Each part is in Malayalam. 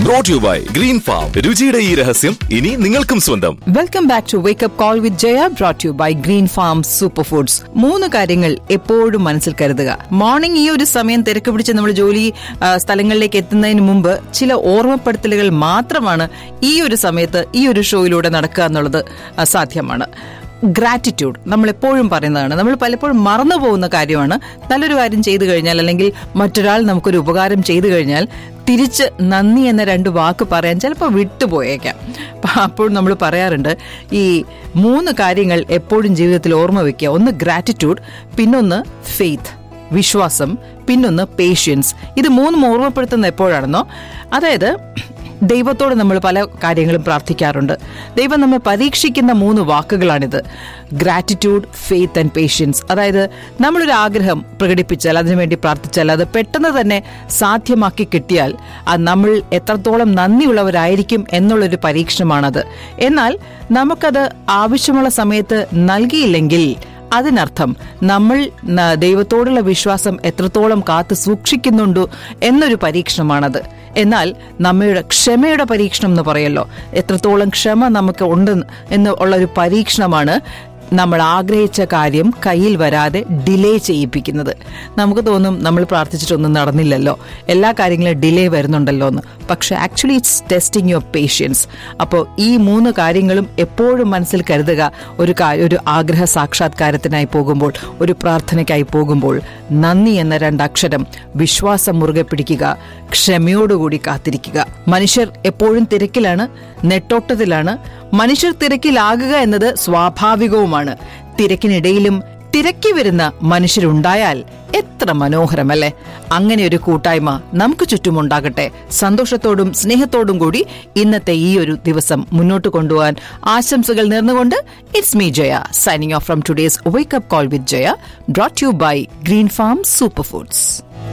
Brought you by green farm രുചിയുടെ ഈ രഹസ്യം ഇനി നിങ്ങൾക്കും സ്വന്തം welcome back to wake up call with Jaya brought you by green farm super foods മൂന്ന് കാര്യങ്ങൾ എപ്പോഴും മനസ്സിൽ കരുതുക മോർണിംഗ് ഈ ഒരു സമയം തിരക്ക് പിടിച്ച് നമ്മൾ ജോലി ആ, സ്ഥലങ്ങളിലേക്ക് എത്തുന്നതിന് മുമ്പ് ചില ഓർമ്മപ്പെടുത്തലുകൾ മാത്രമാണ് ഈ ഒരു സമയത്ത് ഈ ഒരു ഷോയിലൂടെ നടക്കുക എന്നുള്ളത് ആ, സാധ്യമാണ് ഗ്രാറ്റിറ്റ്യൂഡ് നമ്മൾ എപ്പോഴും പറയുന്നതാണ് നമ്മൾ പലപ്പോഴും മറന്നു പോകുന്ന കാര്യമാണ് നല്ലൊരു കാര്യം ചെയ്തു കഴിഞ്ഞാൽ അല്ലെങ്കിൽ മറ്റൊരാൾ നമുക്കൊരു ഉപകാരം ചെയ്തു കഴിഞ്ഞാൽ തിരിച്ച് നന്ദി എന്ന രണ്ട് വാക്ക് പറയാൻ ചിലപ്പോൾ വിട്ടുപോയേക്കാം അപ്പൊ അപ്പോൾ നമ്മൾ പറയാറുണ്ട് ഈ മൂന്ന് കാര്യങ്ങൾ എപ്പോഴും ജീവിതത്തിൽ ഓർമ്മ വെക്കുക ഒന്ന് ഗ്രാറ്റിറ്റ്യൂഡ് പിന്നൊന്ന് ഫെയ്ത്ത് വിശ്വാസം പിന്നൊന്ന് പേഷ്യൻസ് ഇത് മൂന്നും ഓർമ്മപ്പെടുത്തുന്ന എപ്പോഴാണെന്നോ അതായത് ദൈവത്തോട് നമ്മൾ പല കാര്യങ്ങളും പ്രാർത്ഥിക്കാറുണ്ട് ദൈവം നമ്മെ പരീക്ഷിക്കുന്ന മൂന്ന് വാക്കുകളാണിത് ഗ്രാറ്റിറ്റ്യൂഡ് ഫെയ്ത്ത് ആൻഡ് പേഷ്യൻസ് അതായത് നമ്മളൊരു ആഗ്രഹം പ്രകടിപ്പിച്ചാൽ അതിനുവേണ്ടി പ്രാർത്ഥിച്ചാൽ അത് പെട്ടെന്ന് തന്നെ സാധ്യമാക്കി കിട്ടിയാൽ അത് നമ്മൾ എത്രത്തോളം നന്ദിയുള്ളവരായിരിക്കും എന്നുള്ളൊരു പരീക്ഷണമാണത് എന്നാൽ നമുക്കത് ആവശ്യമുള്ള സമയത്ത് നൽകിയില്ലെങ്കിൽ അതിനർത്ഥം നമ്മൾ ന- ദൈവത്തോടുള്ള വിശ്വാസം എത്രത്തോളം കാത്തു സൂക്ഷിക്കുന്നുണ്ടു എന്നൊരു പരീക്ഷണമാണത് എന്നാൽ നമ്മയുടെ ക്ഷമയുടെ പരീക്ഷണം എന്ന് പറയല്ലോ എത്രത്തോളം ക്ഷമ നമുക്ക് ഉണ്ട് എന്ന് ഉള്ള ഒരു പരീക്ഷണമാണ് നമ്മൾ ആഗ്രഹിച്ച കാര്യം കയ്യിൽ വരാതെ ഡിലേ ചെയ്യിപ്പിക്കുന്നത് നമുക്ക് തോന്നും നമ്മൾ പ്രാർത്ഥിച്ചിട്ടൊന്നും നടന്നില്ലല്ലോ എല്ലാ കാര്യങ്ങളും ഡിലേ വരുന്നുണ്ടല്ലോ എന്ന് പക്ഷെ actually it's testing your patience അപ്പോൾ ഈ മൂന്ന് കാര്യങ്ങളും എപ്പോഴും മനസ്സിൽ കരുതുക ഒരു കാ- ഒരു ആഗ്രഹ സാക്ഷാത്കാരത്തിനായി പോകുമ്പോൾ ഒരു പ്രാർത്ഥനയ്ക്കായി പോകുമ്പോൾ നന്ദി എന്ന രണ്ടക്ഷരം വിശ്വാസം മുറുകെ പിടിക്കുക ക്ഷമയോടുകൂടി കാത്തിരിക്കുക മനുഷ്യർ എപ്പോഴും തിരക്കിലാണ് നെട്ടോട്ടത്തിലാണ് മനുഷ്യർ തിരക്കിലാകുക എന്നത് സ്വാഭാവികവുമാണ് തിരക്കിനിടയിലും തിരക്കി വരുന്ന മനുഷ്യരുണ്ടായാൽ എത്ര മനോഹരമല്ലേ അങ്ങനെ ഒരു കൂട്ടായ്മ നമുക്ക് ചുറ്റുമുണ്ടാകട്ടെ സന്തോഷത്തോടും സ്നേഹത്തോടും കൂടി ഇന്നത്തെ ഈ ഒരു ദിവസം മുന്നോട്ട് കൊണ്ടുപോകാൻ ആശംസകൾ നേർന്നുകൊണ്ട് it's me Jaya signing off from today's wake up call with Jaya brought you by green farm super foods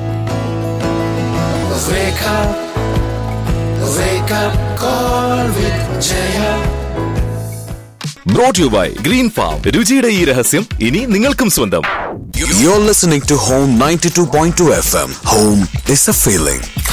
Wake up, wake up, call with Jaya. Brought you by green farm രുചിയുടെ ഈ രഹസ്യം ഇനി നിങ്ങൾക്കും സ്വന്തം You're listening to Home 92.2 FM. Home is a feeling.